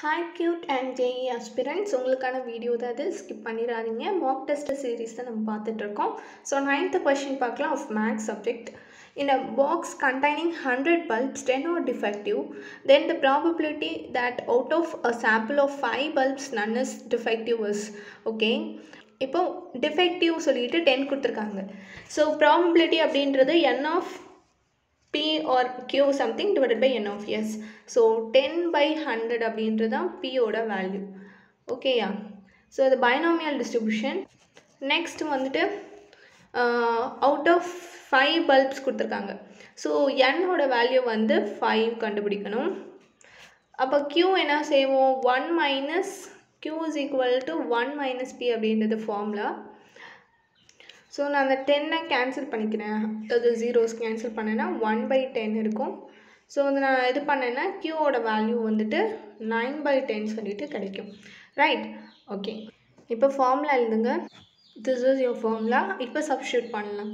hi CUET and JEE aspirants உங்களுக்கான video தான் அது ஸ்கிப் பண்ணிடாதீங்க மாக் டெஸ்ட் சீரீஸ் தான் நம்ம பார்த்துட்ருக்கோம் ஸோ நைன்த்து கொஷின் பார்க்கலாம் of maths subject in a box containing 100 bulbs 10 are defective then the probability that out of a sample of 5 bulbs none is defective is okay இப்போ defective சொல்லிட்டு ten கொடுத்துருக்காங்க so probability அப்படின்றது n of P R Q something divided by n of S so ten by hundred அப்படின்றது தான் பியோட value ஓகேயா so இது binomial distribution next வந்துட்டு அவுட் ஆஃப் ஃபைவ் பல்ப்ஸ் கொடுத்துருக்காங்க ஸோ என்னோட வேல்யூ வந்து ஃபைவ் கண்டுபிடிக்கணும் அப்போ க்யூ என்ன செய்வோம் one minus Q is equal to one minus P அப்படின்றது ஃபார்முலா ஸோ நான் அந்த டென்னை கேன்சல் பண்ணிக்கிறேன் அது ஜீரோஸ் கேன்சல் பண்ணேன்னா ஒன் பை டென் இருக்கும் ஸோ வந்து நான் இது பண்ணேன்னா க்யூவோட வேல்யூ வந்துட்டு நைன் பை டென் சொல்லிட்டு கிடைக்கும் ரைட் ஓகே இப்போ ஃபார்முலா எழுதுங்க திஸ் இஸ் யோர் ஃபார்முலா இப்போ சப்ஸ்டியூட் பண்ணலாம்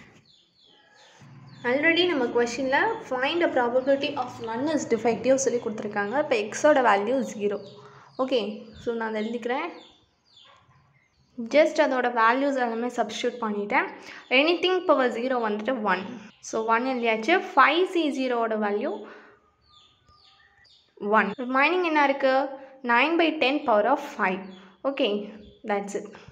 ஆல்ரெடி நம்ம கொஷினில் find a probability of one is defective சொல்லி கொடுத்துருக்காங்க இப்போ எக்ஸோட வேல்யூ ஜீரோ ஓகே ஸோ நான் அதை எழுதிக்கிறேன் ஜஸ்ட் அதோட வேல்யூஸ் எல்லாமே சப்ஸ்டியூட் பண்ணிட்டேன் எனி திங் பவர் ஜீரோ வந்துட்டு ஒன் ஸோ ஒன் எழுதியாச்சு ஃபைவ் சி ஜீரோவோட வேல்யூ ஒன் ரிமைனிங் என்ன இருக்குது nine by ten power of five okay that's it